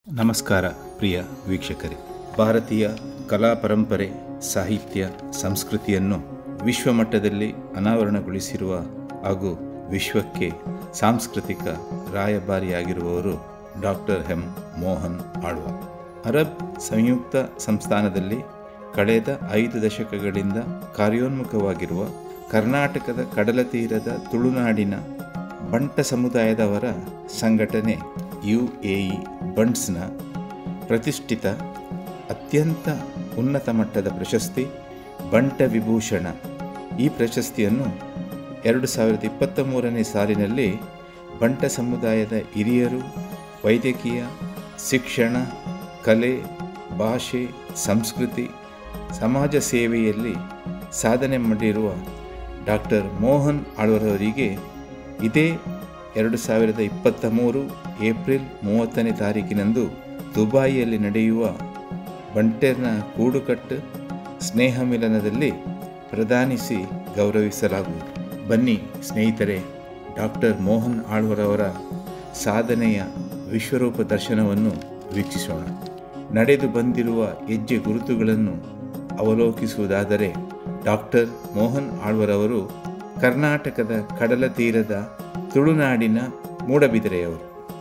ನಮಸ್ಕಾರ ಪ್ರಿಯ ವೀಕ್ಷಕರೇ ಭಾರತೀಯ ಕಲಾ ಪರಂಪರೆ ಸಾಹಿತ್ಯ ಸಂಸ್ಕೃತಿಯನ್ನು ವಿಶ್ವಮಟ್ಟದಲ್ಲಿ ಅನಾವರಣಗೊಳಿಸಿರುವ ಹಾಗೂ ವಿಶ್ವಕ್ಕೆ ಸಾಂಸ್ಕೃತಿಕ ರಾಯಭಾರಿಯಾಗಿರುವವರು ಡಾಕ್ಟರ್ ಎಂ ಮೋಹನ್ ಆಳ್ವ ಅರಬ್ ಸಂಯುಕ್ತ ಸಂಸ್ಥಾನದಲ್ಲಿ ಕಳೆದ ಐದು ದಶಕಗಳಿಂದ ಕಾರ್ಯೋನ್ಮುಖವಾಗಿರುವ ಕರ್ನಾಟಕದ ಕಡಲ ತೀರದ ತುಳುನಾಡಿನ ಬಂಟ ಸಮುದಾಯದವರ ಸಂಘಟನೆ ಯು ಎ ಇ ಬಂಟ್ಸ್ನ ಪ್ರತಿಷ್ಠಿತ ಅತ್ಯಂತ ಉನ್ನತ ಮಟ್ಟದ ಪ್ರಶಸ್ತಿ ಬಂಟ ವಿಭೂಷಣ ಈ ಪ್ರಶಸ್ತಿಯನ್ನು ಎರಡು ಸಾವಿರದ ಇಪ್ಪತ್ತ ಮೂರನೇ ಸಾಲಿನಲ್ಲಿ ಬಂಟ ಸಮುದಾಯದ ಹಿರಿಯರು ವೈದ್ಯಕೀಯ ಶಿಕ್ಷಣ ಕಲೆ ಭಾಷೆ ಸಂಸ್ಕೃತಿ ಸಮಾಜ ಸೇವೆಯಲ್ಲಿ ಸಾಧನೆ ಮಾಡಿರುವ ಡಾಕ್ಟರ್ ಮೋಹನ್ ಆಳ್ವರವರಿಗೆ ಇದೇ ಎರಡು ಸಾವಿರದ ಇಪ್ಪತ್ತ ಮೂರು ಏಪ್ರಿಲ್ ಮೂವತ್ತನೇ ತಾರೀಕಿನಂದು ದುಬಾಯಿಯಲ್ಲಿ ನಡೆಯುವ ಬಂಟೆರ್ನ ಕೂಡುಕಟ್ಟು ಸ್ನೇಹ ಮಿಲನದಲ್ಲಿ ಪ್ರದಾನಿಸಿ ಗೌರವಿಸಲಾಗುವುದು ಬನ್ನಿ ಸ್ನೇಹಿತರೆ ಡಾಕ್ಟರ್ ಮೋಹನ್ ಆಳ್ವರವರ ಸಾಧನೆಯ ವಿಶ್ವರೂಪ ದರ್ಶನವನ್ನು ವೀಕ್ಷಿಸೋಣ ನಡೆದು ಬಂದಿರುವ ಹೆಜ್ಜೆ ಗುರುತುಗಳನ್ನು ಅವಲೋಕಿಸುವುದಾದರೆ ಡಾಕ್ಟರ್ ಮೋಹನ್ ಆಳ್ವರವರು ಕರ್ನಾಟಕದ ಕಡಲ ತೀರದ ತುಳುನಾಡಿನ ಮೂಡಬಿದಿರೆಯವರು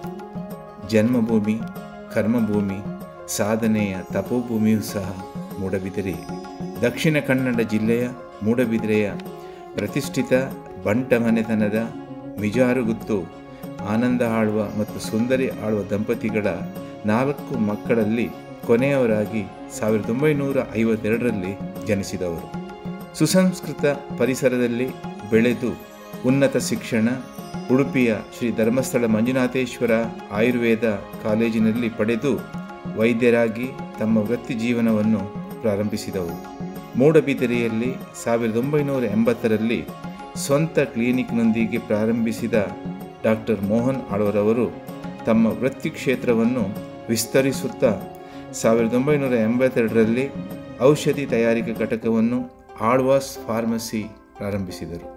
ಜನ್ಮಭೂಮಿ ಕರ್ಮಭೂಮಿ ಸಾಧನೆಯ ತಪೋಭೂಮಿಯೂ ಸಹ ಮೂಡಬಿದಿರೆ ದಕ್ಷಿಣ ಕನ್ನಡ ಜಿಲ್ಲೆಯ ಮೂಡಬಿದಿರೆಯ ಪ್ರತಿಷ್ಠಿತ ಬಂಟ ಮನೆತನದ ಮಿಜಾರುಗುತ್ತು ಆನಂದ ಆಳ್ವ ಮತ್ತು ಸುಂದರಿ ಆಳ್ವ ದಂಪತಿಗಳ ನಾಲ್ಕು ಮಕ್ಕಳಲ್ಲಿ ಕೊನೆಯವರಾಗಿ ಸಾವಿರದ ಒಂಬೈನೂರ ಐವತ್ತೆರಡರಲ್ಲಿ ಜನಿಸಿದವರು ಸುಸಂಸ್ಕೃತ ಪರಿಸರದಲ್ಲಿ ಬೆಳೆದು ಉನ್ನತ ಶಿಕ್ಷಣ ಉಡುಪಿಯ ಶ್ರೀ ಧರ್ಮಸ್ಥಳ ಮಂಜುನಾಥೇಶ್ವರ ಆಯುರ್ವೇದ ಕಾಲೇಜಿನಲ್ಲಿ ಪಡೆದು ವೈದ್ಯರಾಗಿ ತಮ್ಮ ವೃತ್ತಿ ಜೀವನವನ್ನು ಪ್ರಾರಂಭಿಸಿದವರು ಮೂಡಬಿದಿರೆಯಲ್ಲಿ ಸಾವಿರದ ಒಂಬೈನೂರ ಎಂಬತ್ತರಲ್ಲಿ ಸ್ವಂತ ಕ್ಲಿನಿಕ್ನೊಂದಿಗೆ ಪ್ರಾರಂಭಿಸಿದ ಡಾಕ್ಟರ್ ಮೋಹನ್ ಆಳ್ವರವರು ತಮ್ಮ ವೃತ್ತಿ ಕ್ಷೇತ್ರವನ್ನು ವಿಸ್ತರಿಸುತ್ತಾ ಸಾವಿರದ ಒಂಬೈನೂರ ಎಂಬತ್ತೆರಡರಲ್ಲಿ ಔಷಧಿ ತಯಾರಿಕಾ ಘಟಕವನ್ನು ಆಳ್ವಾಸ್ ಫಾರ್ಮಸಿ ಪ್ರಾರಂಭಿಸಿದರು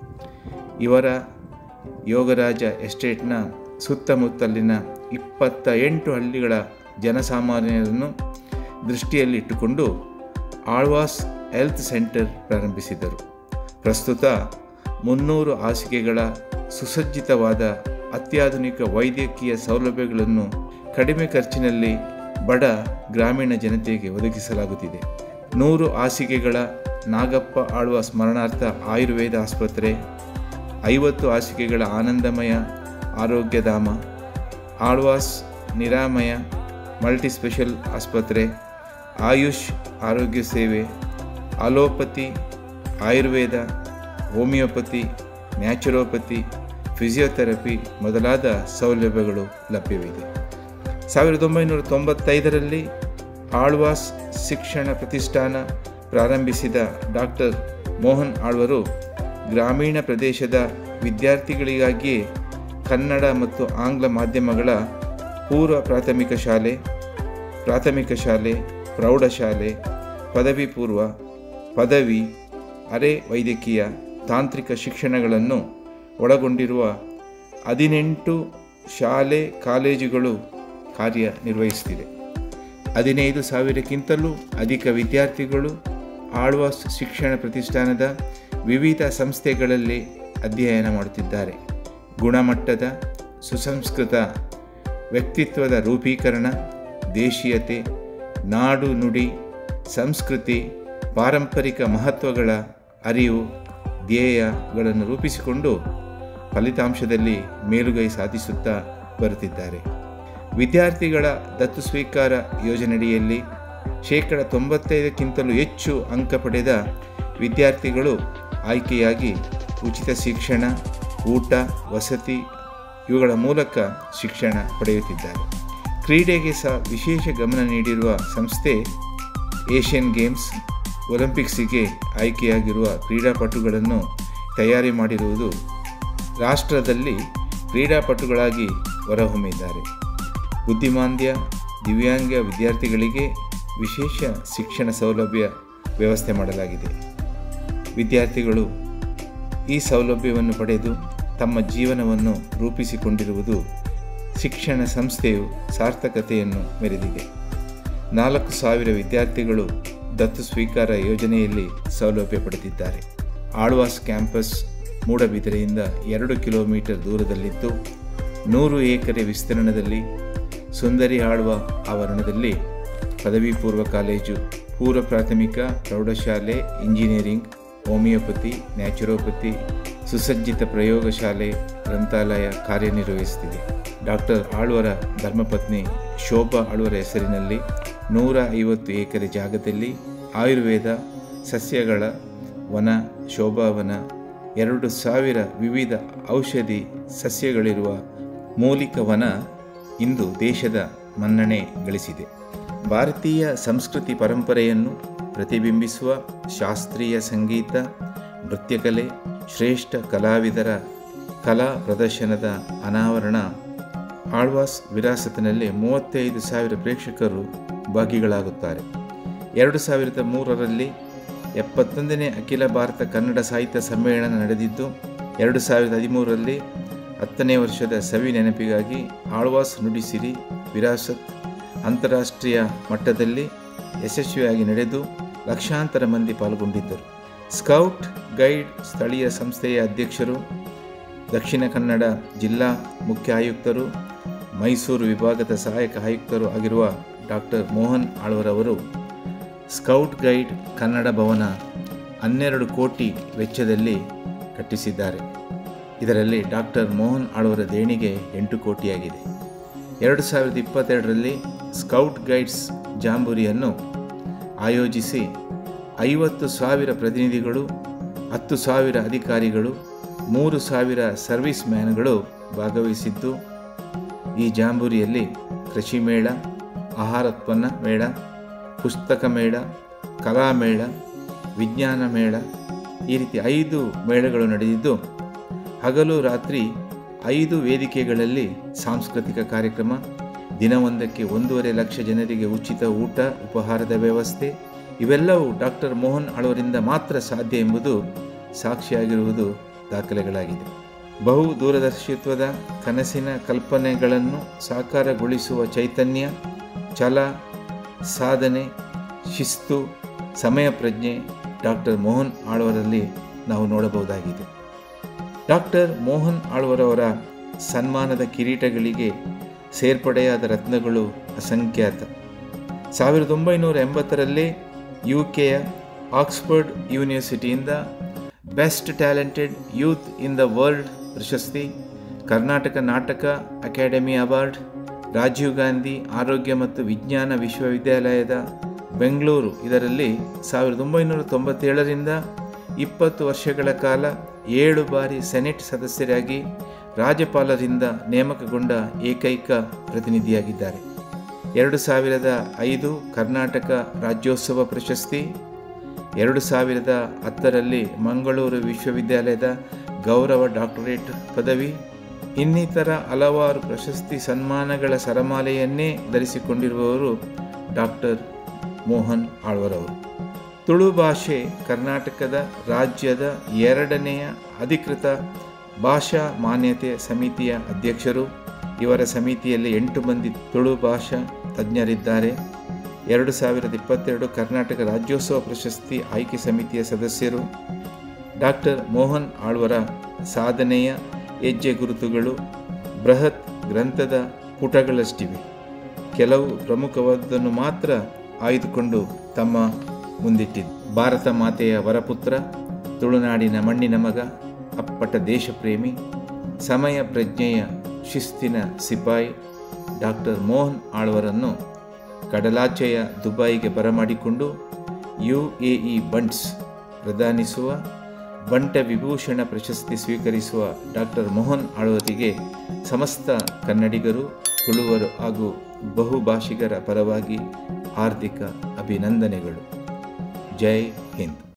ಇವರ ಯೋಗರಾಜ ಎಸ್ಟೇಟ್ನ ಸುತ್ತಮುತ್ತಲಿನ ಇಪ್ಪತ್ತ ಎಂಟು ಹಳ್ಳಿಗಳ ಜನಸಾಮಾನ್ಯರನ್ನು ದೃಷ್ಟಿಯಲ್ಲಿಟ್ಟುಕೊಂಡು ಆಳ್ವಾಸ್ ಹೆಲ್ತ್ ಸೆಂಟರ್ ಪ್ರಾರಂಭಿಸಿದರು ಪ್ರಸ್ತುತ ಮುನ್ನೂರು ಹಾಸಿಗೆಗಳ ಸುಸಜ್ಜಿತವಾದ ಅತ್ಯಾಧುನಿಕ ವೈದ್ಯಕೀಯ ಸೌಲಭ್ಯಗಳನ್ನು ಕಡಿಮೆ ಖರ್ಚಿನಲ್ಲಿ ಬಡ ಗ್ರಾಮೀಣ ಜನತೆಗೆ ಒದಗಿಸಲಾಗುತ್ತಿದೆ ನೂರು ಹಾಸಿಗೆಗಳ ನಾಗಪ್ಪ ಆಳ್ವ ಸ್ಮರಣಾರ್ಥ ಆಯುರ್ವೇದ ಆಸ್ಪತ್ರೆ ಐವತ್ತು ಹಾಸಿಗೆಗಳ ಆನಂದಮಯ ಆರೋಗ್ಯಧಾಮ ಆಳ್ವಾಸ್ ನಿರಾಮಯ ಮಲ್ಟಿಸ್ಪೆಷಲ್ ಆಸ್ಪತ್ರೆ ಆಯುಷ್ ಆರೋಗ್ಯ ಸೇವೆ allopathy Ayurveda homeopathy naturopathy physiotherapy ಮೊದಲಾದ ಸೌಲಭ್ಯಗಳು ಲಭ್ಯವಿದೆ ಸಾವಿರದ ಒಂಬೈನೂರ ತೊಂಬತ್ತೈದರಲ್ಲಿ ಆಳ್ವಾಸ್ ಶಿಕ್ಷಣ ಪ್ರತಿಷ್ಠಾನ ಪ್ರಾರಂಭಿಸಿದ ಡಾಕ್ಟರ್ ಮೋಹನ್ ಆಳ್ವರು ಗ್ರಾಮೀಣ ಪ್ರದೇಶದ ವಿದ್ಯಾರ್ಥಿಗಳಿಗಾಗಿಯೇ ಕನ್ನಡ ಮತ್ತು ಆಂಗ್ಲ ಮಾಧ್ಯಮಗಳ ಪೂರ್ವ ಪ್ರಾಥಮಿಕ ಶಾಲೆ ಪ್ರಾಥಮಿಕ ಶಾಲೆ ಪ್ರೌಢಶಾಲೆ ಪದವಿ ಪೂರ್ವ ಪದವಿ ಅರೆ ವೈದ್ಯಕೀಯ ತಾಂತ್ರಿಕ ಶಿಕ್ಷಣಗಳನ್ನು ಒಳಗೊಂಡಿರುವ ಹದಿನೆಂಟು ಶಾಲೆ ಕಾಲೇಜುಗಳು ಕಾರ್ಯನಿರ್ವಹಿಸುತ್ತಿದೆ ಹದಿನೈದು ಸಾವಿರಕ್ಕಿಂತಲೂ ಅಧಿಕ ವಿದ್ಯಾರ್ಥಿಗಳು ಆಳ್ವಾಸ್ ಶಿಕ್ಷಣ ಪ್ರತಿಷ್ಠಾನದ ವಿವಿಧ ಸಂಸ್ಥೆಗಳಲ್ಲಿ ಅಧ್ಯಯನ ಮಾಡುತ್ತಿದ್ದಾರೆ ಗುಣಮಟ್ಟದ ಸುಸಂಸ್ಕೃತ ವ್ಯಕ್ತಿತ್ವದ ರೂಪೀಕರಣ ದೇಶೀಯತೆ ನಾಡು ನುಡಿ ಸಂಸ್ಕೃತಿ ಪಾರಂಪರಿಕ ಮಹತ್ವಗಳ ಅರಿವು ಧ್ಯೇಯಗಳನ್ನು ರೂಪಿಸಿಕೊಂಡು ಫಲಿತಾಂಶದಲ್ಲಿ ಮೇಲುಗೈ ಸಾಧಿಸುತ್ತಾ ಬರುತ್ತಿದ್ದಾರೆ ವಿದ್ಯಾರ್ಥಿಗಳ ದತ್ತು ಸ್ವೀಕಾರ ಯೋಜನೆಯಡಿಯಲ್ಲಿ ಶೇಕಡ ತೊಂಬತ್ತೈದಕ್ಕಿಂತಲೂ ಹೆಚ್ಚು ಅಂಕ ಪಡೆದ ವಿದ್ಯಾರ್ಥಿಗಳು ಆಯ್ಕೆಯಾಗಿ ಉಚಿತ ಶಿಕ್ಷಣ ಊಟ ವಸತಿ ಇವುಗಳ ಮೂಲಕ ಶಿಕ್ಷಣ ಪಡೆಯುತ್ತಿದ್ದಾರೆ ಕ್ರೀಡೆಗೆ ಸಹ ವಿಶೇಷ ಗಮನ ನೀಡಿರುವ ಸಂಸ್ಥೆ ಏಷ್ಯನ್ ಗೇಮ್ಸ್ ಒಲಿಂಪಿಕ್ಸಿಗೆ ಆಯ್ಕೆಯಾಗಿರುವ ಕ್ರೀಡಾಪಟುಗಳನ್ನು ತಯಾರಿ ಮಾಡಿರುವುದು ರಾಷ್ಟ್ರದಲ್ಲಿ ಕ್ರೀಡಾಪಟುಗಳಾಗಿ ಹೊರಹೊಮ್ಮಿದ್ದಾರೆ ಬುದ್ಧಿಮಾಂದ್ಯ ದಿವ್ಯಾಂಗ ವಿದ್ಯಾರ್ಥಿಗಳಿಗೆ ವಿಶೇಷ ಶಿಕ್ಷಣ ಸೌಲಭ್ಯ ವ್ಯವಸ್ಥೆ ಮಾಡಲಾಗಿದೆ ವಿದ್ಯಾರ್ಥಿಗಳು ಈ ಸೌಲಭ್ಯವನ್ನು ಪಡೆದು ತಮ್ಮ ಜೀವನವನ್ನು ರೂಪಿಸಿಕೊಂಡಿರುವುದು ಶಿಕ್ಷಣ ಸಂಸ್ಥೆಯು ಸಾರ್ಥಕತೆಯನ್ನು ಮೆರೆದಿದೆ ನಾಲ್ಕು ಸಾವಿರ ವಿದ್ಯಾರ್ಥಿಗಳು ದತ್ತು ಸ್ವೀಕಾರ ಯೋಜನೆಯಲ್ಲಿ ಸೌಲಭ್ಯ ಪಡೆದಿದ್ದಾರೆ ಆಳ್ವಾಸ್ ಕ್ಯಾಂಪಸ್ ಮೂಡಬಿದಿರೆಯಿಂದ ಎರಡು ಕಿಲೋಮೀಟರ್ ದೂರದಲ್ಲಿದ್ದು ನೂರು ಎಕರೆ ವಿಸ್ತೀರ್ಣದಲ್ಲಿ ಸುಂದರಿ ಆಳ್ವ ಆವರಣದಲ್ಲಿ ಪದವಿ ಪೂರ್ವ ಕಾಲೇಜು ಪೂರ್ವ ಪ್ರಾಥಮಿಕ ಪ್ರೌಢಶಾಲೆ ಇಂಜಿನಿಯರಿಂಗ್ ಹೋಮಿಯೋಪತಿ ನ್ಯಾಚುರೋಪತಿ ಸುಸಜ್ಜಿತ ಪ್ರಯೋಗಶಾಲೆ ಗ್ರಂಥಾಲಯ ಕಾರ್ಯನಿರ್ವಹಿಸುತ್ತಿದೆ ಡಾಕ್ಟರ್ ಆಳ್ವರ ಧರ್ಮಪತ್ನಿ ಶೋಭಾ ಆಳ್ವರ ಹೆಸರಿನಲ್ಲಿ ನೂರ ಐವತ್ತು ಎಕರೆ ಜಾಗದಲ್ಲಿ ಆಯುರ್ವೇದ ಸಸ್ಯಗಳ ವನ ಶೋಭಾವನ ಎರಡು ಸಾವಿರ ವಿವಿಧ ಔಷಧಿ ಸಸ್ಯಗಳಿರುವ ಮೂಲಿಕ ವನ ಇಂದು ದೇಶದ ಮನ್ನಣೆ ಗಳಿಸಿದೆ ಭಾರತೀಯ ಸಂಸ್ಕೃತಿ ಪರಂಪರೆಯನ್ನು ಪ್ರತಿಬಿಂಬಿಸುವ ಶಾಸ್ತ್ರೀಯ ಸಂಗೀತ ನೃತ್ಯಕಲೆ ಶ್ರೇಷ್ಠ ಕಲಾವಿದರ ಕಲಾ ಪ್ರದರ್ಶನದ ಅನಾವರಣ ಆಳ್ವಾಸ್ ವಿರಾಸತಿನಲ್ಲಿ ಮೂವತ್ತೈದು ಸಾವಿರ ಪ್ರೇಕ್ಷಕರು ಭಾಗಿಗಳಾಗುತ್ತಾರೆ ಎರಡು ಸಾವಿರದ ಮೂರರಲ್ಲಿ ಎಪ್ಪತ್ತೊಂದನೇ ಅಖಿಲ ಭಾರತ ಕನ್ನಡ ಸಾಹಿತ್ಯ ಸಮ್ಮೇಳನ ನಡೆದಿದ್ದು ಎರಡು ಸಾವಿರದ ಹದಿಮೂರರಲ್ಲಿ ಹತ್ತನೇ ವರ್ಷದ ಸವಿ ನೆನಪಿಗಾಗಿ ಆಳ್ವಾಸ್ ನುಡಿಸಿರಿ ವಿರಾಸತ್ ಅಂತಾರಾಷ್ಟ್ರೀಯ ಮಟ್ಟದಲ್ಲಿ ಯಶಸ್ವಿಯಾಗಿ ನಡೆದು ಲಕ್ಷಾಂತರ ಮಂದಿ ಪಾಲ್ಗೊಂಡಿದ್ದರು ಸ್ಕೌಟ್ ಗೈಡ್ ಸ್ಥಳೀಯ ಸಂಸ್ಥೆಯ ಅಧ್ಯಕ್ಷರು ದಕ್ಷಿಣ ಕನ್ನಡ ಜಿಲ್ಲಾ ಮುಖ್ಯ ಆಯುಕ್ತರು ಮೈಸೂರು ವಿಭಾಗದ ಸಹಾಯಕ ಆಯುಕ್ತರು ಆಗಿರುವ ಡಾಕ್ಟರ್ ಮೋಹನ್ ಆಳ್ವರವರು ಸ್ಕೌಟ್ ಗೈಡ್ ಕನ್ನಡ ಭವನ ಹನ್ನೆರಡು ಕೋಟಿ ವೆಚ್ಚದಲ್ಲಿ ಕಟ್ಟಿಸಿದ್ದಾರೆ ಇದರಲ್ಲಿ ಡಾಕ್ಟರ್ ಮೋಹನ್ ಆಳ್ವರ ದೇಣಿಗೆ ಎಂಟು ಕೋಟಿಯಾಗಿದೆ ಎರಡು ಸಾವಿರದ ಇಪ್ಪತ್ತೆರಡರಲ್ಲಿ ಸ್ಕೌಟ್ ಗೈಡ್ಸ್ ಜಾಂಬೂರಿಯನ್ನು ಆಯೋಜಿಸಿ ಐವತ್ತು ಸಾವಿರ ಪ್ರತಿನಿಧಿಗಳು ಹತ್ತು ಸಾವಿರ ಅಧಿಕಾರಿಗಳು ಮೂರು ಸಾವಿರ ಸರ್ವಿಸ್ ಮ್ಯಾನ್ಗಳು ಭಾಗವಹಿಸಿದ್ದು ಈ ಜಾಂಬೂರಿಯಲ್ಲಿ ಕೃಷಿ ಮೇಳ ಆಹಾರೋತ್ಪನ್ನ ಮೇಳ ಪುಸ್ತಕ ಮೇಳ ಕಲಾ ಮೇಳ ವಿಜ್ಞಾನ ಮೇಳ ಈ ರೀತಿ ಐದು ಮೇಳಗಳು ನಡೆದಿದ್ದು ಹಗಲು ರಾತ್ರಿ ಐದು ವೇದಿಕೆಗಳಲ್ಲಿ ಸಾಂಸ್ಕೃತಿಕ ಕಾರ್ಯಕ್ರಮ ದಿನವೊಂದಕ್ಕೆ ಒಂದೂವರೆ ಲಕ್ಷ ಜನರಿಗೆ ಉಚಿತ ಊಟ ಉಪಹಾರದ ವ್ಯವಸ್ಥೆ ಇವೆಲ್ಲವೂ ಡಾಕ್ಟರ್ ಮೋಹನ್ ಆಳ್ವರಿಂದ ಮಾತ್ರ ಸಾಧ್ಯ ಎಂಬುದು ಸಾಕ್ಷಿಯಾಗಿರುವುದು ದಾಖಲೆಗಳಾಗಿದೆ ಬಹು ದೂರದರ್ಶಿತ್ವದ ಕನಸಿನ ಕಲ್ಪನೆಗಳನ್ನು ಸಾಕಾರಗೊಳಿಸುವ ಚೈತನ್ಯ ಛಲ ಸಾಧನೆ ಶಿಸ್ತು ಸಮಯ ಪ್ರಜ್ಞೆ ಡಾಕ್ಟರ್ ಮೋಹನ್ ಆಳ್ವರಲ್ಲಿ ನಾವು ನೋಡಬಹುದಾಗಿದೆ ಡಾಕ್ಟರ್ ಮೋಹನ್ ಆಳ್ವರವರ ಸನ್ಮಾನದ ಕಿರೀಟಗಳಿಗೆ ಸೇರ್ಪಡೆಯಾದ ರತ್ನಗಳು ಅಸಂಖ್ಯಾತ ಸಾವಿರದ ಒಂಬೈನೂರ ಎಂಬತ್ತರಲ್ಲೇ ಯು ಕೆಯ ಆಕ್ಸ್ಫರ್ಡ್ ಯೂನಿವರ್ಸಿಟಿಯಿಂದ best talented youth in the world ಪ್ರಶಸ್ತಿ ಕರ್ನಾಟಕ ನಾಟಕ ಅಕಾಡೆಮಿ ಅವಾರ್ಡ್ ರಾಜೀವ್ ಗಾಂಧಿ ಆರೋಗ್ಯ ಮತ್ತು ವಿಜ್ಞಾನ ವಿಶ್ವವಿದ್ಯಾಲಯದ ಬೆಂಗಳೂರು ಇದರಲ್ಲಿ ಸಾವಿರದ ಒಂಬೈನೂರ ತೊಂಬತ್ತೇಳರಿಂದ ಇಪ್ಪತ್ತು ವರ್ಷಗಳ ಕಾಲ ಏಳು ಬಾರಿ ಸೆನೆಟ್ ಸದಸ್ಯರಾಗಿ ರಾಜ್ಯಪಾಲರಿಂದ ನೇಮಕಗೊಂಡ ಏಕೈಕ ಪ್ರತಿನಿಧಿಯಾಗಿದ್ದಾರೆ ಎರಡು ಸಾವಿರದ ಐದು ಕರ್ನಾಟಕ ರಾಜ್ಯೋತ್ಸವ ಪ್ರಶಸ್ತಿ ಎರಡು ಸಾವಿರದ ಹತ್ತರಲ್ಲಿ ಮಂಗಳೂರು ವಿಶ್ವವಿದ್ಯಾಲಯದ ಗೌರವ ಡಾಕ್ಟರೇಟ್ ಪದವಿ ಇನ್ನಿತರ ಹಲವಾರು ಪ್ರಶಸ್ತಿ ಸನ್ಮಾನಗಳ ಸರಮಾಲೆಯನ್ನೇ ಧರಿಸಿಕೊಂಡಿರುವವರು ಡಾಕ್ಟರ್ ಮೋಹನ್ ಆಳ್ವರವರು ತುಳು ಭಾಷೆ ಕರ್ನಾಟಕದ ರಾಜ್ಯದ ಎರಡನೆಯ ಅಧಿಕೃತ ಭಾಷಾ ಮಾನ್ಯತೆ ಸಮಿತಿಯ ಅಧ್ಯಕ್ಷರು ಇವರ ಸಮಿತಿಯಲ್ಲಿ ಎಂಟು ಮಂದಿ ತುಳು ಭಾಷಾ ತಜ್ಞರಿದ್ದಾರೆ ಎರಡು ಸಾವಿರದ ಇಪ್ಪತ್ತೆರಡು ಕರ್ನಾಟಕ ರಾಜ್ಯೋತ್ಸವ ಪ್ರಶಸ್ತಿ ಆಯ್ಕೆ ಸಮಿತಿಯ ಸದಸ್ಯರು ಡಾಕ್ಟರ್ ಮೋಹನ್ ಆಳ್ವರ ಸಾಧನೆಯ ಹೆಜ್ಜೆ ಗುರುತುಗಳು ಬೃಹತ್ ಗ್ರಂಥದ ಪುಟಗಳಷ್ಟಿವೆ ಕೆಲವು ಪ್ರಮುಖವಾದನ್ನು ಮಾತ್ರ ಆಯ್ದುಕೊಂಡು ತಮ್ಮ ಮುಂದಿಟ್ಟಿದ್ದು ಭಾರತ ಮಾತೆಯ ವರಪುತ್ರ ತುಳುನಾಡಿನ ಮಣ್ಣಿನ ಮಗ ಅಪ್ಪಟ ದೇಶಪ್ರೇಮಿ ಸಮಯ ಪ್ರಜ್ಞೆಯ ಶಿಸ್ತಿನ ಸಿಪಾಯಿ ಡಾಕ್ಟರ್ ಮೋಹನ್ ಆಳ್ವರನ್ನು ಕಡಲಾಚೆಯ ದುಬೈಗೆ ಬರಮಾಡಿಕೊಂಡು ಯು ಎ ಇ ಬಂಟ್ಸ್ ಪ್ರದಾನಿಸುವ ಬಂಟ ವಿಭೂಷಣ ಪ್ರಶಸ್ತಿ ಸ್ವೀಕರಿಸುವ ಡಾಕ್ಟರ್ ಮೋಹನ್ ಆಳ್ವರಿಗೆ ಸಮಸ್ತ ಕನ್ನಡಿಗರು ತುಳುವರು ಹಾಗೂ ಬಹುಭಾಷಿಗರ ಪರವಾಗಿ ಹಾರ್ದಿಕ ಅಭಿನಂದನೆಗಳು ಜೈ ಹಿಂದ್